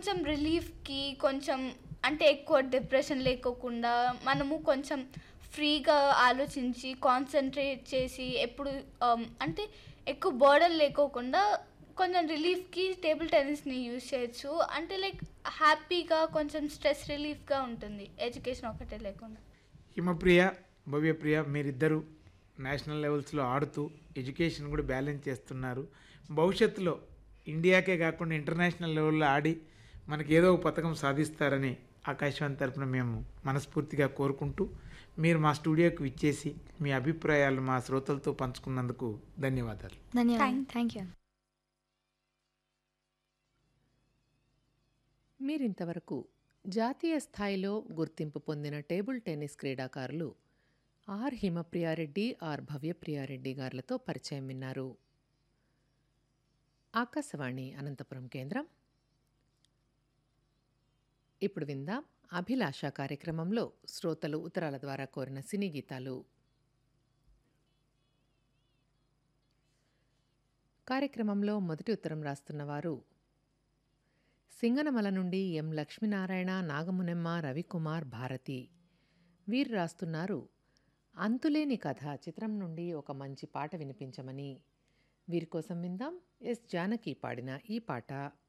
కొంచెం రిలీఫ్కి కొంచెం అంటే ఎక్కువ డిప్రెషన్ లేకోకుండా మనము కొంచెం ఫ్రీగా ఆలోచించి కాన్సన్ట్రేట్ చేసి ఎప్పుడు um, అంటే ఎక్కువ బర్డన్ లేకోకుండా కొంచెం రిలీఫ్కి టేబుల్ టెన్నిస్ని యూజ్ చేయొచ్చు అంటే లైక్ హ్యాపీగా కొంచెం స్ట్రెస్ రిలీఫ్గా ఉంటుంది ఎడ్యుకేషన్ ఒకటే లేకుండా హిమప్రియ భవ్యప్రియ మీరిద్దరూ నేషనల్ లెవెల్స్లో ఆడుతూ ఎడ్యుకేషన్ కూడా బ్యాలెన్స్ చేస్తున్నారు భవిష్యత్తులో ఇండియాకే కాకుండా ఇంటర్నేషనల్ లెవెల్లో ఆడి మనకి ఏదో ఒక పథకం సాధిస్తారని ఆకాశవాణి తరపున మేము మనస్ఫూర్తిగా కోరుకుంటూ మీరు మా స్టూడియోకి విచ్చేసి మీ అభిప్రాయాలు మా శ్రోతలతో పంచుకున్నందుకు ధన్యవాదాలు ధన్యవాదాలు థ్యాంక్ యూ మీరింతవరకు జాతీయ స్థాయిలో గుర్తింపు పొందిన టేబుల్ టెన్నిస్ క్రీడాకారులు ఆర్ హిమప్రియారెడ్డి ఆర్ భవ్యప్రియారెడ్డి గారులతో పరిచయం విన్నారు ఆకాశవాణి అనంతపురం కేంద్రం ఇప్పుడు విందాం అభిలాష కార్యక్రమంలో శ్రోతలు ఉత్తరాల ద్వారా కోరిన సినీ గీతాలు కార్యక్రమంలో మొదటి ఉత్తరం రాస్తున్నవారు సింగనమల నుండి ఎం లక్ష్మీనారాయణ నాగమునెమ్మ రవికుమార్ భారతి వీరు రాస్తున్నారు అంతులేని కథ చిత్రం నుండి ఒక మంచి పాట వినిపించమని వీరి కోసం విందాం ఎస్ జానకి పాడిన ఈ పాట